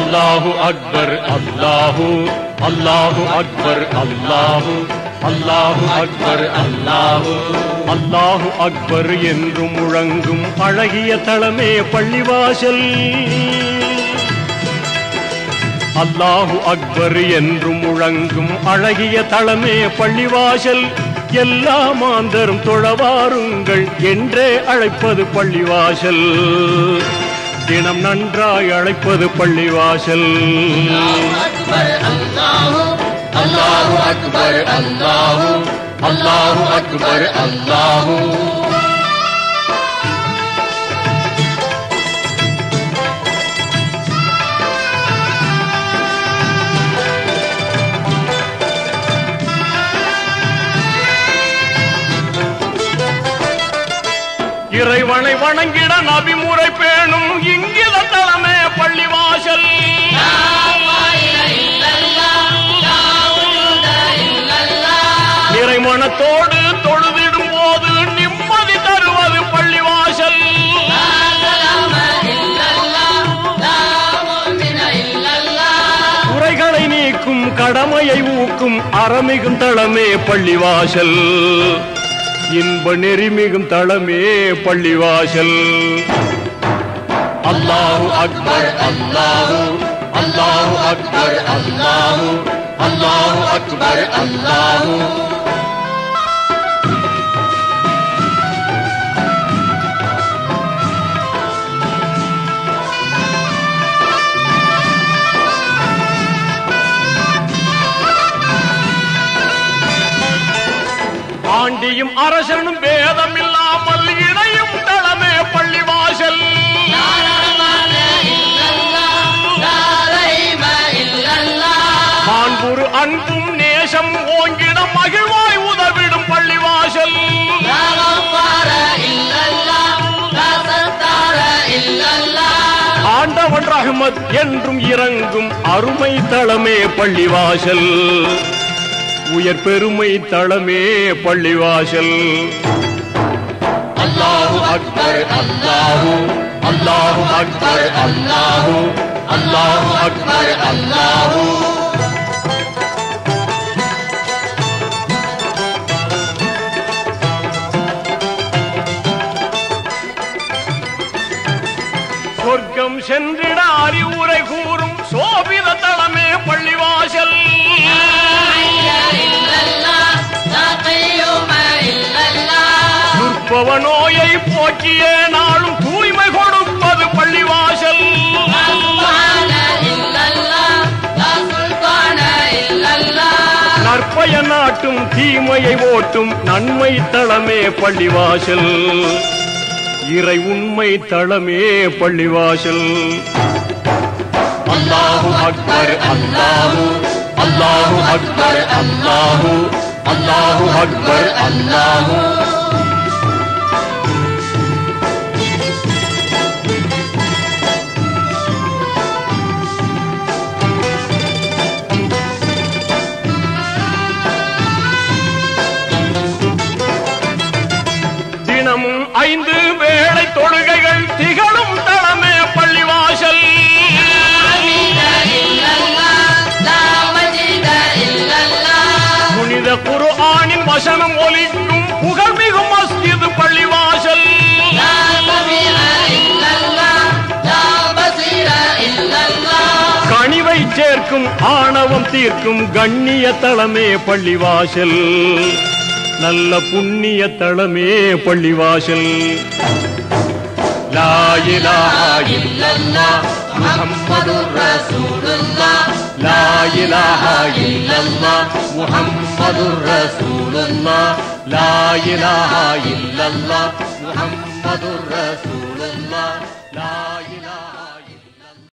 அல்லாஹு அக்பர் அல்லாஹு அல்லாஹு அக்பர் அல்லாஹு அல்லாஹு அக்பர் அல்லாஹு அல்லாஹு அக்பர் என்று முழங்கும் அழகிய தளமே பள்ளிவாசல் அல்லாஹு அக்பர் என்று முழங்கும் அழகிய தளமே பள்ளிவாசல் எல்லா மாந்தரும் தொழவாருங்கள் என்றே அழைப்பது பள்ளிவாசல் தினம் நன்றாய் அழைப்பது பள்ளிவாசல் அல்லாஹு அக்பர் அல்லாஹு அல்லாஹு அக்பர் அல்லாஹு இறைவனை வணங்கிட நபிமுறை பேணும் இங்கித தளமே பள்ளிவாசல் நிறைமணத்தோடு தொழுதிடும் போது நிம்மதி தருவது பள்ளிவாசல் குறைகளை நீக்கும் கடமையை ஊக்கும் அறமிகும் தளமே பள்ளிவாசல் இன்ப நெறிமிகும் தளமே பள்ளிவாசல் அல்லாஹு அக்பர் அல்லாஹு அல்லாஹு அக்பர் அல்லாஹு அல்லாஹு அக்பர் அல்லாஹு ஆண்டியும் அரசனும் பேதம் இல்லாமல் இணையும் தளமே பள்ளிவாசல் மாண்புரு அன்பும் நேசம் ஓங்கிட மகிழ்வாய் உதவிடும் பள்ளிவாசல் ஆண்டவன் ரஹ்மத் என்றும் இறங்கும் அருமை தளமே பள்ளிவாசல் உயர் பெருமை தளமே பள்ளிவாசல் அல்லாஹு அக்பர் அல்லாஹு அல்லாஹு அக்பர் அல்லாஹு அல்லாஹு அக்பர் அல்லாஹு சொர்க்கம் சென்றிட அறிவுரை கூறும் சோபித தளமே பள்ளிவாசல் துர்ப்பவ நோயை போக்கிய நாளும் தூய்மை கொடுப்பது பள்ளிவாசல் நற்பய நாட்டும் தீமையை ஓட்டும் நன்மை தளமே பள்ளிவாசல் இறை உண்மை தளமே பள்ளிவாசல் அல்லாஹு அக்பர் அல்லாஹு அல்லாஹு அக்பர் அல்லாஹு அல்லாஹு அக்பர் அல்லாஹு தினமும் ஐந்து வேளை தொழுகைகள் திகழும் தளமே பள்ளிவாசல் புனித குர்ஆனின் வசனம் ஒலிக்கும் புகழ்மிகு மஸ்ஜித் பள்ளிவாசல் கனிவை சேர்க்கும் ஆணவம் தீர்க்கும் கண்ணிய தளமே பள்ளிவாசல் நல்ல புண்ணிய தளமே பள்ளிவாசல் லா இலாஹா இல்லல்லாஹ் முஹம்மதுர் ரசூலுல்லாஹ் லா இலாஹா இல்லல்லாஹ் முஹம்மதுர் ரசூலுல்லாஹ் லா இலாஹா இல்லல்லாஹ் முஹம்மதுர் ரசூலுல்லாஹ் லா இலாஹா